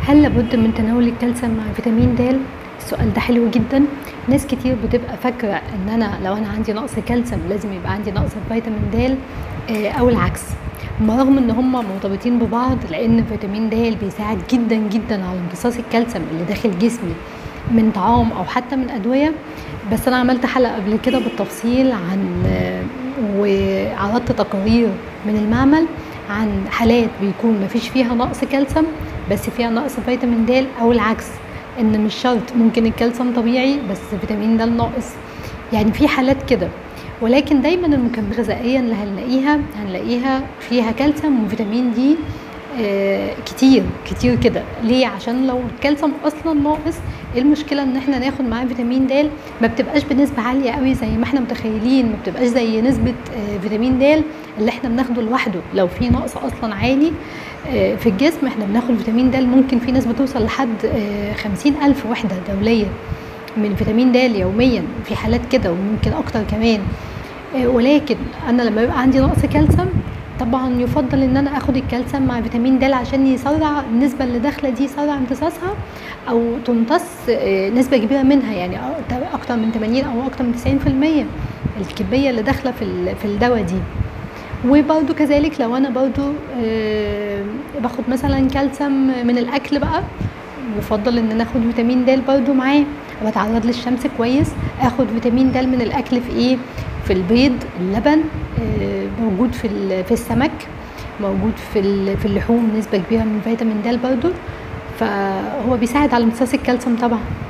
هل لابد من تناول الكالسيوم مع فيتامين د السؤال ده حلو جدا ناس كتير بتبقى فاكره ان انا لو انا عندي نقص كالسيوم لازم يبقى عندي نقص فيتامين د آه، او العكس رغم ان هم مرتبطين ببعض لان فيتامين د بيساعد جدا جدا على امتصاص الكالسيوم اللي داخل جسمي من طعام او حتى من ادويه بس انا عملت حلقه قبل كده بالتفصيل عن آه، وعرضت تقارير من المعمل عن حالات بيكون مفيش فيها نقص كالسيوم بس فيها نقص فيتامين د او العكس ان مش شرط ممكن الكالسيوم طبيعي بس فيتامين د ناقص يعني في حالات كده ولكن دايما المكملات الغذائيه اللي هنلاقيها هنلاقيها فيها كالسيوم وفيتامين دي آه، كتير كتير كده ليه عشان لو الكالسيوم اصلا ناقص ايه المشكله ان احنا ناخد معاه فيتامين د ما بتبقاش بنسبه عاليه قوي زي ما احنا متخيلين ما بتبقاش زي نسبه آه، فيتامين د اللي احنا بناخده لوحده لو في نقص اصلا عالي آه، في الجسم احنا بناخد فيتامين د ممكن في ناس بتوصل لحد آه، خمسين ألف وحدة دولية من فيتامين د يوميا في حالات كده وممكن أكتر كمان آه، ولكن أنا لما يبقى عندي نقص كالسيوم طبعا يفضل ان انا اخد الكالسيوم مع فيتامين د عشان يسرع النسبه اللي داخله دي يسرع امتصاصها او تمتص آه، نسبه كبيره منها يعني أ- اكتر من 80 او اكتر من 90% الكميه اللي داخله في ال- في الدواء دي وبرده كذلك لو انا برده آه، باخد مثلا كالسيوم من الاكل بقى يفضل ان انا اخد فيتامين د برده معاه بتعرض للشمس كويس اخد فيتامين د من الاكل في ايه في البيض اللبن آه، موجود في ال- في السمك موجود في ال- في اللحوم نسبه كبيره من فيتامين د برده فهو بيساعد على امتصاص الكالسيوم طبعا